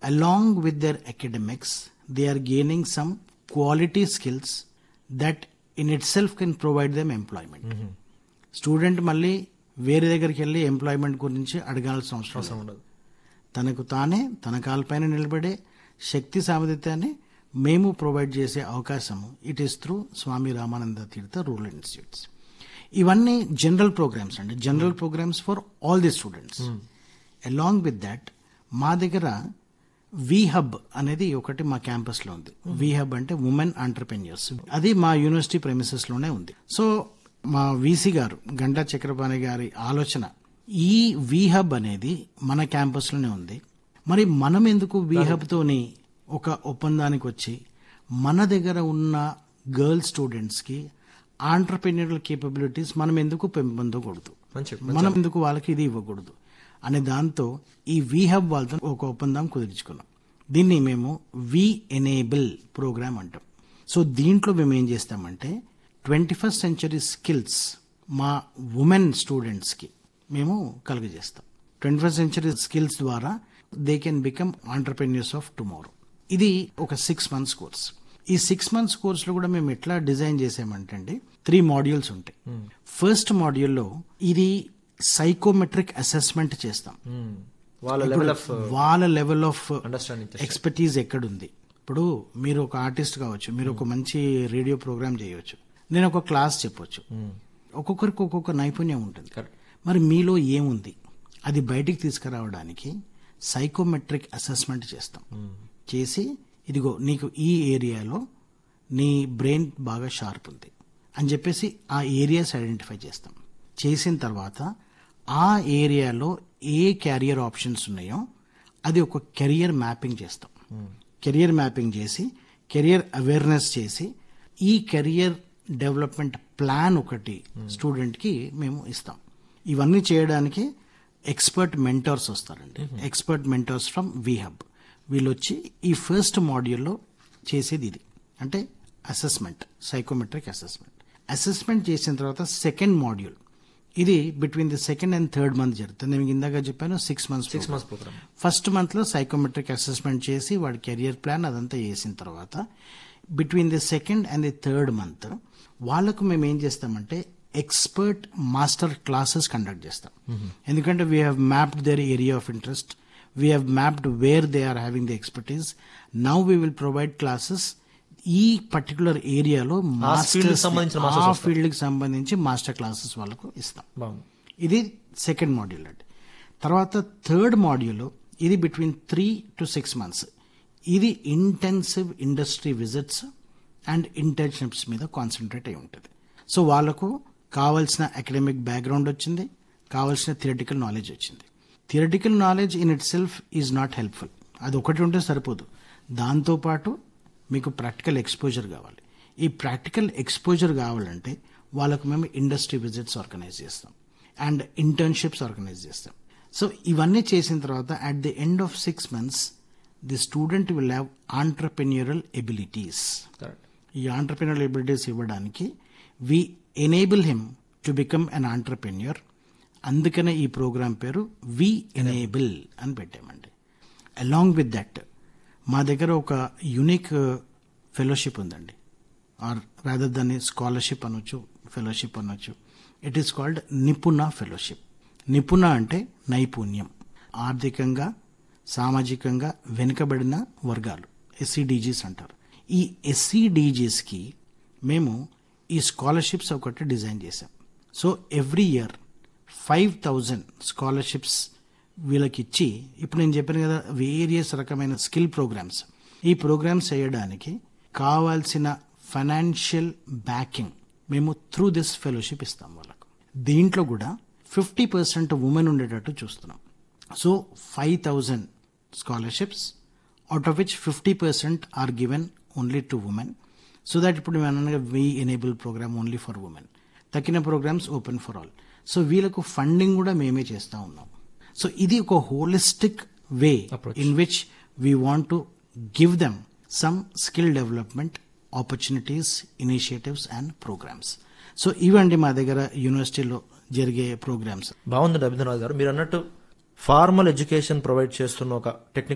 along with their academics, they are gaining some quality skills that in itself can provide them employment. Student మళ్ళీ వేరే దగ్గరికి వెళ్ళి employment గురించి అడగాల్సిన అవసరం లేదు. అవసరం ఉండదు తనకు తానే తన కాలపైన నిలబడే శక్తి సామర్థ్యాన్ని మేము ప్రొవైడ్ చేసే అవకాశం it is through Swami Ramananda Tirtha rural institutes ఇవన్నీ జనరల్ ప్రోగ్రామ్స్ అండి general programmes for all the students along with that మా దగ్గర వి హబ్ అనేది ఒకటి మా క్యాంపస్ లో ఉంది వి హబ్ అంటే ఉమెన్ ఆంటర్ప్రెన్యూర్స్ అది మా యూనివర్సిటీ ప్రెమిసెస్ లోనే ఉంది సో మా వీసీ గారు గంటా చక్రపాణి గారి ఆలోచన ఈ వి హబ్ అనేది మన క్యాంపస్ లోనే ఉంది మరి మనం ఎందుకు వి హబ్ తోని ఒక ఒప్పందానికి వచ్చి మన దగ్గర ఉన్న గర్ల్ స్టూడెంట్స్ కి ఆంటర్ప్రెన్యూరల్ కేపబిలిటీస్ మనం ఎందుకు పెంపొందకూడదు మంచి మనం ఎందుకు వాళ్ళకి ఇది ఇవ్వకూడదు అనే దాంతో ఈ వి హబ్ వాళ్ళతో ఒక ఒప్పందం కుదుర్చుకున్నాం దీన్ని మేము వి ఎనేబుల్ ప్రోగ్రామ్ అంటాం సో దీంట్లో మేము ఏం చేస్తామంటే ట్వంటీ ఫస్ట్ సెంచరీ స్కిల్స్ మా ఉమెన్ స్టూడెంట్స్కి మేము కలుగజేస్తాం ట్వంటీ ఫస్ట్ సెంచరీ స్కిల్స్ ద్వారా they can become entrepreneurs of tomorrow ఇది ఒక సిక్స్ మంత్స్ కోర్స్ ఈ సిక్స్ మంత్స్ కోర్సులో కూడా మేము ఎట్లా డిజైన్ చేసామంటే అండి త్రీ మాడ్యూల్స్ ఉంటాయి ఫస్ట్ మాడ్యూల్లో ఇది సైకోమెట్రిక్ అసెస్మెంట్ చేస్తాం మ్మ్. వాళ్ళ లెవెల్ ఆఫ్ వాళ్ళ లెవెల్ ఆఫ్ అండర్స్టాండింగ్ ఎక్స్పర్టీజ్ ఎక్కడుంది ఇప్పుడు మీరు ఒక ఆర్టిస్ట్ కావచ్చు మీరు ఒక మంచి రేడియో ప్రోగ్రామ్ చేయవచ్చు నేను ఒక క్లాస్ చెప్పొచ్చు ఒక్కొక్కరికి ఒక్కొక్క నైపుణ్యం ఉంటుంది కరెక్ట్ మరి మీలో ఏముంది అది బయటికి తీసుకురావడానికి సైకోమెట్రిక్ అసెస్మెంట్ చేస్తాం చేసి ఇదిగో నీకు ఈ ఏరియాలో నీ బ్రెయిన్ బాగా షార్ప్ ఉంది అని చెప్పేసి ఆ ఏరియాస్ ఐడెంటిఫై చేస్తాం చేసిన తర్వాత ఆ ఏరియాలో ఏ క్యారియర్ ఆప్షన్స్ ఉన్నాయో అది ఒక కెరియర్ మ్యాపింగ్ చేస్తాం కెరియర్ మ్యాపింగ్ చేసి కెరియర్ అవేర్నెస్ చేసి ఈ కెరియర్ డెవలప్మెంట్ ప్లాన్ ఒకటి స్టూడెంట్కి మేము ఇస్తాం ఇవన్నీ చేయడానికి ఎక్స్పర్ట్ మెంటర్స్ వస్తారండి ఎక్స్పర్ట్ మెంటర్స్ ఫ్రమ్ హబ్ వీళ్ళు వచ్చి ఈ ఫస్ట్ మాడ్యూల్లో చేసేది ఇది అంటే అసెస్మెంట్ సైకోమెట్రిక్ అసెస్మెంట్ అసెస్మెంట్ చేసిన తర్వాత సెకండ్ మాడ్యూల్ ఇది between the second and third month జరుగుతుంది నేను ఇందాక చెప్పాను six months six months program first month లో సైకోమెట్రిక్ అసెస్మెంట్ చేసి వాడి కెరియర్ ప్లాన్ అదంతా చేసిన తర్వాత between the second and the third month వాళ్ళకు మేము ఏం చేస్తామంటే ఎక్స్పర్ట్ మాస్టర్ క్లాసెస్ కండక్ట్ చేస్తాం ఎందుకంటే we have mapped their area of interest we have mapped where they are having the expertise now we will provide classes ఈ particular ఏరియాలో field కి సంబంధించిన masters ఆ వస్తారు. ఫీల్డ్ కి సంబంధించి మాస్టర్ క్లాసెస్ వాళ్ళకు ఇస్తాం బాగుంది ఇది సెకండ్ మాడ్యూల్ అండి తర్వాత థర్డ్ మాడ్యూల్ ఇది between three to six months ఇది intensive industry visits and internships మీద కాన్సన్ట్రేట్ అయి ఉంటుంది సో వాళ్ళకు కావాల్సిన అకాడమిక్ బ్యాక్గ్రౌండ్ వచ్చింది కావాల్సిన థియరటికల్ నాలెడ్జ్ వచ్చింది theoretical knowledge in itself is not helpful అది ఒకటి ఉంటే సరిపోదు దాంతోపాటు మీకు ప్రాక్టికల్ ఎక్స్పోజర్ కావాలి ఈ ప్రాక్టికల్ ఎక్స్పోజర్ కావాలంటే వాళ్ళకు మేము ఇండస్ట్రీ విజిట్స్ ఆర్గనైజ్ చేస్తాం అండ్ ఇంటర్న్షిప్స్ ఆర్గనైజ్ చేస్తాం సో ఇవన్నీ చేసిన తర్వాత at the end of six months the student will have entrepreneurial abilities correct ఈ ఆంటర్ప్రెన్యూరల్ ఎబిలిటీస్ ఇవ్వడానికి we enable him to become an entrepreneur అందుకనే ఈ ప్రోగ్రాం పేరు వి ఎనేబుల్ అని పెట్టామండి అలాంగ్ విత్ దట్ మా దగ్గర ఒక యునిక్ ఫెలోషిప్ ఉందండి ఆర్ రాదర్ దాన్ని స్కాలర్షిప్ అనొచ్చు ఫెలోషిప్ అనొచ్చు it is called Nipuna fellowship Nipuna అంటే నైపుణ్యం ఆర్థికంగా సామాజికంగా వెనుకబడిన వర్గాలు ఎస్సీడీజీస్ అంటారు ఈ ఎస్సీడీజీస్కి మేము ఈ స్కాలర్షిప్స్ ఒకటి డిజైన్ చేశాం so every year five thousand scholarships వీళ్ళకి ఇచ్చి ఇప్పుడు నేను చెప్పాను కదా వేరియస్ రకమైన స్కిల్ ప్రోగ్రామ్స్ ఈ ప్రోగ్రామ్స్ చేయడానికి కావాల్సిన ఫైనాన్షియల్ బ్యాకింగ్ మేము త్రూ దిస్ ఫెలోషిప్ ఇస్తాం వాళ్ళకు దీంట్లో కూడా ఫిఫ్టీ పర్సెంట్ ఉమెన్ ఉండేటట్టు చూస్తున్నాం so five thousand scholarships out of which fifty percent are given only to women so that ఇప్పుడు మేము అనగా we enable program only for women తక్కిన programs open for all so వీళ్ళకు ఫండింగ్ కూడా మేమే చేస్తూ ఉన్నాం సో ఇది ఒక holistic way Approach. In which we want to give them some skill development opportunities initiatives and programs so ఇవండి మా దగ్గర యూనివర్సిటీలో జరిగే ప్రోగ్రామ్స్ బాగుంది రవీంద్రనాథ్ గారు మీరు అన్నట్టు ఫార్మల్ ఎడ్యుకేషన్ ప్రొవైడ్ చేస్తున్న ఒక టెక్నికల్